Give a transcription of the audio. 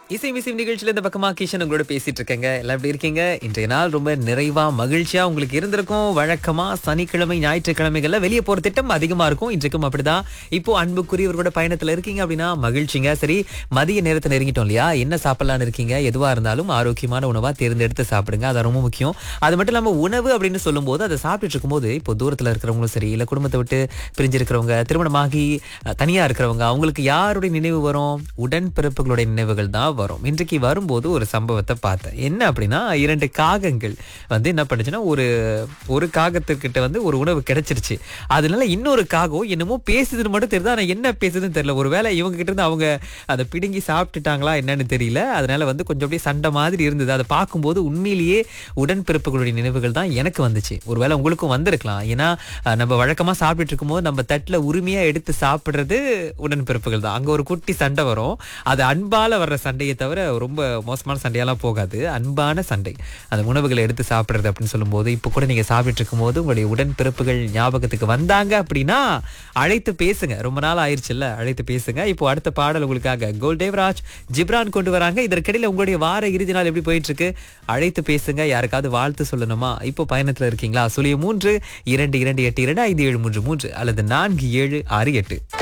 இசை மிசை நிகழ்ச்சியில இந்த பக்கமா கிஷன் உங்களோட பேசிட்டு இருக்கேங்க எல்லாம் எப்படி இருக்கீங்க இன்றைய நாள் ரொம்ப நிறைவா மகிழ்ச்சியா உங்களுக்கு இருந்திருக்கும் வழக்கமா சனிக்கிழமை ஞாயிற்றுக்கிழமைகள்ல வெளியே போற திட்டம் அதிகமா இருக்கும் இன்றைக்கும் அப்படிதான் இப்போ அன்புக்குரியவர்களோட பயணத்துல இருக்கீங்க அப்படின்னா மகிழ்ச்சிங்க சரி மதிய நேரத்தை நெருங்கிட்டோம் இல்லையா என்ன சாப்பிடலாம்னு இருக்கீங்க எதுவா இருந்தாலும் ஆரோக்கியமான உணவா தேர்ந்தெடுத்து சாப்பிடுங்க அது ரொம்ப முக்கியம் அது மட்டும் இல்லாம உணவு அப்படின்னு சொல்லும்போது அதை சாப்பிட்டுட்டு இருக்கும்போது இப்போ தூரத்துல இருக்கிறவங்களும் சரி இல்ல குடும்பத்தை விட்டு பிரிஞ்சிருக்கிறவங்க திருமணமாகி அஹ், தனியா இருக்கிறவங்க அவங்களுக்கு யாருடைய நினைவு வரும் உடன்பிறப்புகளுடைய நினைவுகள் தான் வரும் இன்றைக்கு வரும்போது ஒரு சம்பவத்தை பார்த்தேன் என்ன அப்படின்னா இரண்டு காகங்கள் வந்து என்ன பண்ணுச்சுன்னா ஒரு ஒரு காகத்துக்கிட்ட வந்து ஒரு உணவு கிடைச்சிருச்சு அதனால இன்னொரு காகம் என்னமோ பேசுதுன்னு மட்டும் தெரியுது ஆனா என்ன பேசுதுன்னு தெரியல ஒருவேளை இவங்க கிட்ட இருந்து அவங்க அதை பிடுங்கி சாப்பிட்டுட்டாங்களா என்னன்னு தெரியல அதனால வந்து கொஞ்சம் அப்படியே சண்டை மாதிரி இருந்தது அதை பார்க்கும்போது உண்மையிலேயே உடன்பிறப்புகளுடைய நினைவுகள் தான் எனக்கு வந்துச்சு ஒருவேளை உங்களுக்கும் வந்திருக்கலாம் ஏன்னா அஹ், நம்ம வழக்கமா சாப்பிட்டுட்டு இருக்கும்போது நம்ம தட்டுல உரிமையா எடுத்து சாப்பிடுறது உடன்பிறப்புகள் தான் அங்க ஒரு குட்டி சண்டை வரும் அது அன்பால வர்ற சண்டையை தவிர ரொம்ப மோசமான சண்டையெல்லாம் போகாது அன்பான சண்டை அந்த உணவுகளை எடுத்து சாப்பிடுறது அப்படின்னு சொல்லும்போது இப்போ கூட நீங்க சாப்பிட்டு இருக்கும்போது உங்களுடைய உடன்பிறப்புகள் ஞாபகத்துக்கு வந்தாங்க அப்படின்னா அழைத்து பேசுங்க ரொம்ப நாள் ஆயிருச்சுல்ல அழைத்து பேசுங்க இப்போ அடுத்த பாடல் உங்களுக்காக கோல் தேவராஜ் ஜிப்ரான் கொண்டு வராங்க இதற்கிடையில உங்களுடைய வார இறுதி நாள் எப்படி போயிட்டு இருக்கு அழைத்து பேசுங்க யாருக்காவது வாழ்த்து சொல்லணுமா இப்போ பயணத்துல இருக்கீங்களா சுழிய மூன்று இரண்டு இரண்டு எட்டு இரண்டு ஐந்து ஏழு மூன்று மூன்று அல்லது நான்கு ஏழு ஆறு எட்டு